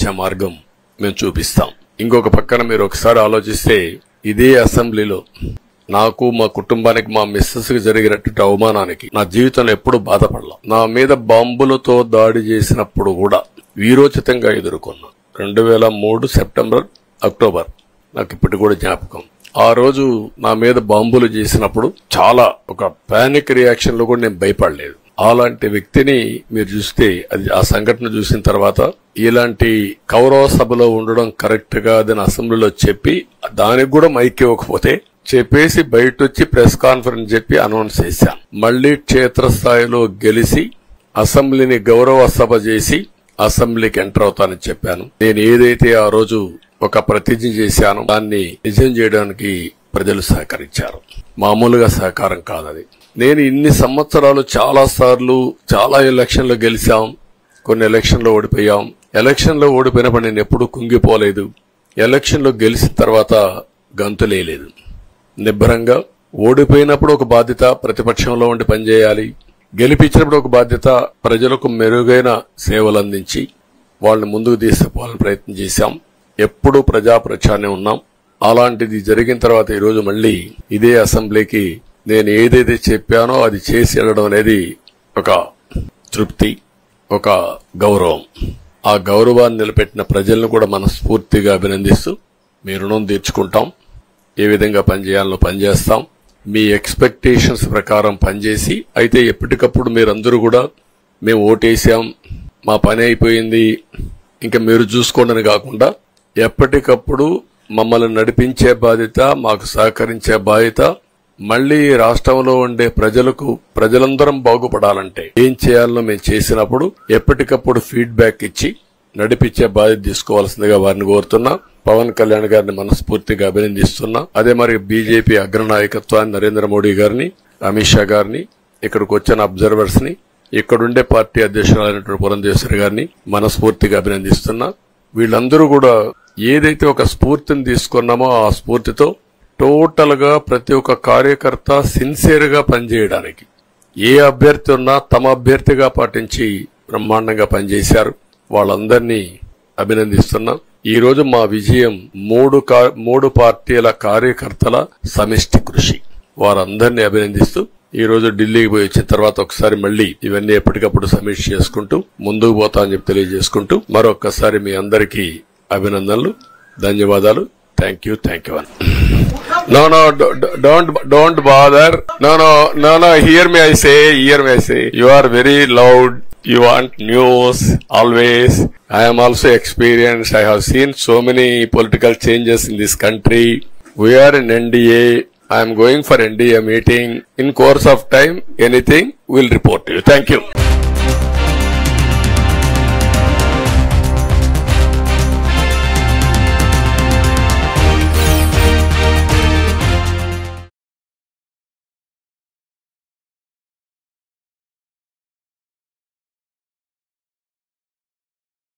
చేసే మార్గం మేము చూపిస్తాం ఇంకొక పక్కన మీరు ఒకసారి ఆలోచిస్తే ఇదే అసెంబ్లీలో నాకు మా కుటుంబానికి మా మిస్సెస్ కి జరిగినటువంటి అవమానానికి నా జీవితంలో ఎప్పుడు బాధపడలా నా మీద బాంబులతో దాడి చేసినప్పుడు కూడా వీరోచితంగా ఎదుర్కొన్నా రెండు వేల మూడు సెప్టెంబర్ అక్టోబర్ నాకు ఇప్పటికి కూడా జ్ఞాపకం ఆ రోజు నా మీద బాంబులు చేసినప్పుడు చాలా ఒక పానిక్ రియాక్షన్ లో కూడా నేను భయపడలేదు అలాంటి వ్యక్తిని మీరు చూస్తే అది ఆ సంఘటన చూసిన తర్వాత ఇలాంటి కౌరవ సభలో ఉండడం కరెక్ట్ గా అని అసెంబ్లీలో చెప్పి దానికి కూడా మైక్ ఇవ్వకపోతే చెప్పేసి బయట వచ్చి ప్రెస్ కాన్ఫరెన్స్ చెప్పి అనౌన్స్ చేశాను మళ్లీ క్షేత్రస్థాయిలో గెలిచి అసెంబ్లీని గౌరవ సభ చేసి అసెంబ్లీకి ఎంటర్ అవుతానని చెప్పాను నేను ఏదైతే ఆ రోజు ఒక ప్రతిజ్ఞ చేశానో దాన్ని నిజం చేయడానికి ప్రజలు సహకరించారు మామూలుగా సహకారం కాదది నేను ఇన్ని సంవత్సరాలు చాలా సార్లు చాలా ఎలక్షన్లు గెలిచాం కొన్ని ఎలక్షన్లో ఓడిపోయాం ఎలక్షన్లో ఓడిపోయినప్పుడు నేను ఎప్పుడూ కుంగిపోలేదు ఎలక్షన్లో గెలిచిన తర్వాత గంతులేలేదు నిబ్బరంగా ఓడిపోయినప్పుడు ఒక బాధ్యత ప్రతిపక్షంలో ఉండి పనిచేయాలి గెలిపించినప్పుడు ఒక బాధ్యత ప్రజలకు మెరుగైన సేవలు అందించి వాళ్ళని ముందుకు తీసుకుపోవాలని ప్రయత్నం చేశాం ఎప్పుడూ ప్రజా ప్రచారనే ఉన్నాం అలాంటిది జరిగిన తర్వాత ఈ రోజు మళ్ళీ ఇదే అసెంబ్లీకి నేను ఏదైతే చెప్పానో అది చేసి వెళ్ళడం అనేది ఒక తృప్తి ఒక గౌరవం ఆ గౌరవాన్ని నిలబెట్టిన ప్రజలను కూడా మనస్ఫూర్తిగా అభినందిస్తూ మీ రుణం తీర్చుకుంటాం ఏ విధంగా పనిచేయాలో పనిచేస్తాం మీ ఎక్స్పెక్టేషన్స్ ప్రకారం పనిచేసి అయితే ఎప్పటికప్పుడు మీరందరూ కూడా మేము ఓటేసాం మా పని అయిపోయింది ఇంకా మీరు చూసుకోండి అని కాకుండా ఎప్పటికప్పుడు మమ్మల్ని నడిపించే బాధ్యత మాకు సహకరించే బాధ్యత మళ్లీ రాష్ట్రంలో ఉండే ప్రజలకు ప్రజలందరం బాగుపడాలంటే ఏం చేయాలో మేము చేసినప్పుడు ఎప్పటికప్పుడు ఫీడ్బ్యాక్ ఇచ్చి నడిపించే బాధ్యత తీసుకోవాల్సిందిగా వారిని కోరుతున్నా పవన్ కళ్యాణ్ గారిని మనస్ఫూర్తిగా అభినందిస్తున్నా అదే మరి బీజేపీ అగ్రనాయకత్వాన్ని నరేంద్ర మోడీ గారిని అమిత్ షా గారిని ఇక్కడికి వచ్చిన అబ్జర్వర్స్ ని ఇక్కడుండే పార్టీ అధ్యక్షురాలైనటువంటి పురంధేశ్వరి గారిని మనస్ఫూర్తిగా అభినందిస్తున్నా వీళ్ళందరూ కూడా ఏదైతే ఒక స్ఫూర్తిని తీసుకున్నామో ఆ స్ఫూర్తితో టోటల్ గా ప్రతి ఒక్క కార్యకర్త సిన్సియర్ గా పనిచేయడానికి ఏ అభ్యర్థి ఉన్నా తమ అభ్యర్థిగా పాటించి బ్రహ్మాండంగా పనిచేశారు వాళ్ళందరినీ అభినందిస్తున్నా ఈ రోజు మా విజయం మూడు కా- మూడు పార్టీల కార్యకర్తల సమిష్టి కృషి వారందరినీ అభినందిస్తూ ఈ రోజు ఢిల్లీకి పోయి వచ్చిన తర్వాత ఒకసారి మళ్ళీ ఇవన్నీ ఎప్పటికప్పుడు సమీక్ష చేసుకుంటూ ముందుకు పోతా అని చెప్పి తెలియజేసుకుంటూ మరొక్కసారి మీ అందరికీ అభినందనలు ధన్యవాదాలు thank you thank you No, no, do- do- don't, don't bother. No, no, no, no, hear me, I say, hear me, I say. You are very loud. You want news, always. I am also experienced. I have seen so many political changes in this country. We are in NDA. I am going for NDA meeting. In course of time, anything, we'll report to you. Thank you.